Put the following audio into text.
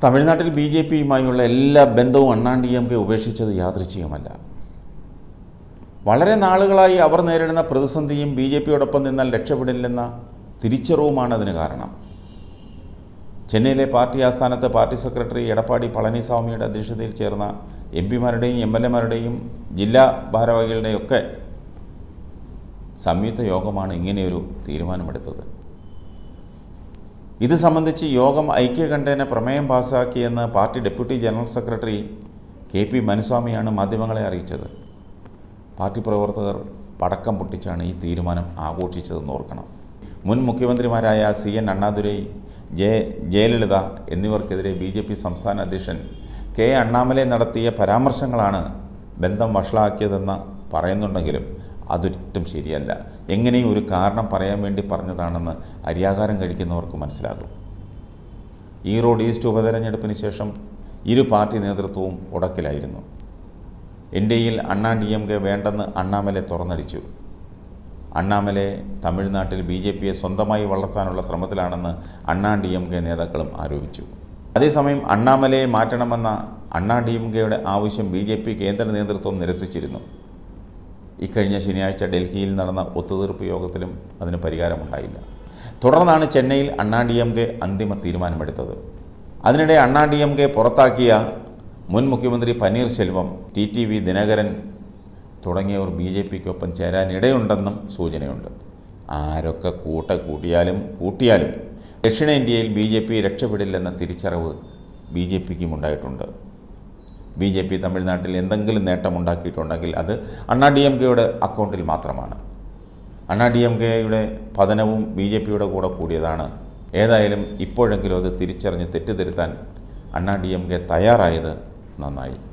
തമിഴ്നാട്ടിൽ B J പിയുമായുള്ള എല്ലാ ബന്ധവും അണ്ണാൻ ഡി എം കെ ഉപേക്ഷിച്ചത് യാദൃച്ഛികമല്ല വളരെ നാളുകളായി അവർ നേരിടുന്ന പ്രതിസന്ധിയും ബി ജെ പിയോടൊപ്പം നിന്നാൽ രക്ഷപ്പെടില്ലെന്ന തിരിച്ചറിവുമാണ് അതിന് കാരണം ചെന്നൈയിലെ പാർട്ടി ആസ്ഥാനത്ത് പാർട്ടി സെക്രട്ടറി എടപ്പാടി പളനിസ്വാമിയുടെ അധ്യക്ഷതയിൽ ചേർന്ന എം പിമാരുടെയും എം എൽ എമാരുടെയും ജില്ലാ ഭാരവാഹികളുടെയും ഒക്കെ സംയുക്ത യോഗമാണ് ഇങ്ങനെയൊരു തീരുമാനമെടുത്തത് ഇത് സംബന്ധിച്ച് യോഗം ഐക്യകണ്ഠേന പ്രമേയം പാസ്സാക്കിയെന്ന് party deputy general secretary K P മനുസ്വാമിയാണ് മാധ്യമങ്ങളെ അറിയിച്ചത് പാർട്ടി പ്രവർത്തകർ പടക്കം പൊട്ടിച്ചാണ് ഈ തീരുമാനം ആഘോഷിച്ചതെന്ന് ഓർക്കണം മുൻ മുഖ്യമന്ത്രിമാരായ C N Annadurai J Jayalalithaa എന്നിവർക്കെതിരെ ബി ജെ പി സംസ്ഥാന അധ്യക്ഷൻ കെ അണ്ണാമലൈ നടത്തിയ പരാമർശങ്ങളാണ് ബന്ധം വഷളാക്കിയതെന്ന് പറയുന്നുണ്ടെങ്കിലും അതൊട്ടും ശരിയല്ല എങ്ങനെയും ഒരു കാരണം പറയാൻ വേണ്ടി പറഞ്ഞതാണെന്ന് അരിയാകാരം കഴിക്കുന്നവർക്ക് മനസ്സിലാകും ഈറോഡ് ഈസ്റ്റ് ഉപതെരഞ്ഞെടുപ്പിന് ശേഷം ഇരു പാർട്ടി നേതൃത്വവും ഉടക്കിലായിരുന്നു എൻ ഡി എയിൽ അണ്ണാ ഡി എം കെ വേണ്ടെന്ന് അണ്ണാമലെ തുറന്നടിച്ചു അണ്ണാമലെ തമിഴ്നാട്ടിൽ ബി ജെ പിയെ സ്വന്തമായി വളർത്താനുള്ള ശ്രമത്തിലാണെന്ന് അണ്ണാ ഡി എം കെ നേതാക്കളും ആരോപിച്ചു അതേസമയം അണ്ണാമലയെ മാറ്റണമെന്ന അണ്ണാ ഡി എം കെയുടെ ആവശ്യം ബി ജെ പി കേന്ദ്ര നേതൃത്വം നിരസിച്ചിരുന്നു ഇക്കഴിഞ്ഞ ശനിയാഴ്ച ഡൽഹിയിൽ നടന്ന ഒത്തുതീർപ്പ് യോഗത്തിലും അതിന് പരിഹാരമുണ്ടായില്ല തുടർന്നാണ് ചെന്നൈയിൽ അണ്ണാ ഡി എം കെ അന്തിമ തീരുമാനമെടുത്തത് അതിനിടെ അണ്ണാ ഡി എം കെ പുറത്താക്കിയ മുൻ മുഖ്യമന്ത്രി Panneerselvam T T V Dinakaran തുടങ്ങിയവർ ബി ജെ പിക്കൊപ്പം ചേരാനിടയുണ്ടെന്നും സൂചനയുണ്ട് ആരൊക്കെ കൂട്ട കൂട്ടിയാലും കൂട്ടിയാലും ദക്ഷിണേന്ത്യയിൽ ബി ജെ പി രക്ഷപ്പെടില്ലെന്ന തിരിച്ചറിവ് ബി ജെ പിക്കും ഉണ്ടായിട്ടുണ്ട് ബി ജെ പി തമിഴ്നാട്ടിൽ എന്തെങ്കിലും നേട്ടമുണ്ടാക്കിയിട്ടുണ്ടെങ്കിൽ അത് അണ്ണാ ഡി എം കെയുടെ അക്കൗണ്ടിൽ മാത്രമാണ് അണ്ണാ ഡി എം കെയുടെ പതനവും ബി ജെ പിയുടെ കൂടെ കൂടിയതാണ് ഏതായാലും ഇപ്പോഴെങ്കിലും അത് തിരിച്ചറിഞ്ഞ് തെറ്റുതിരുത്താൻ അണ്ണാ ഡി എം കെ തയ്യാറായത് നന്നായി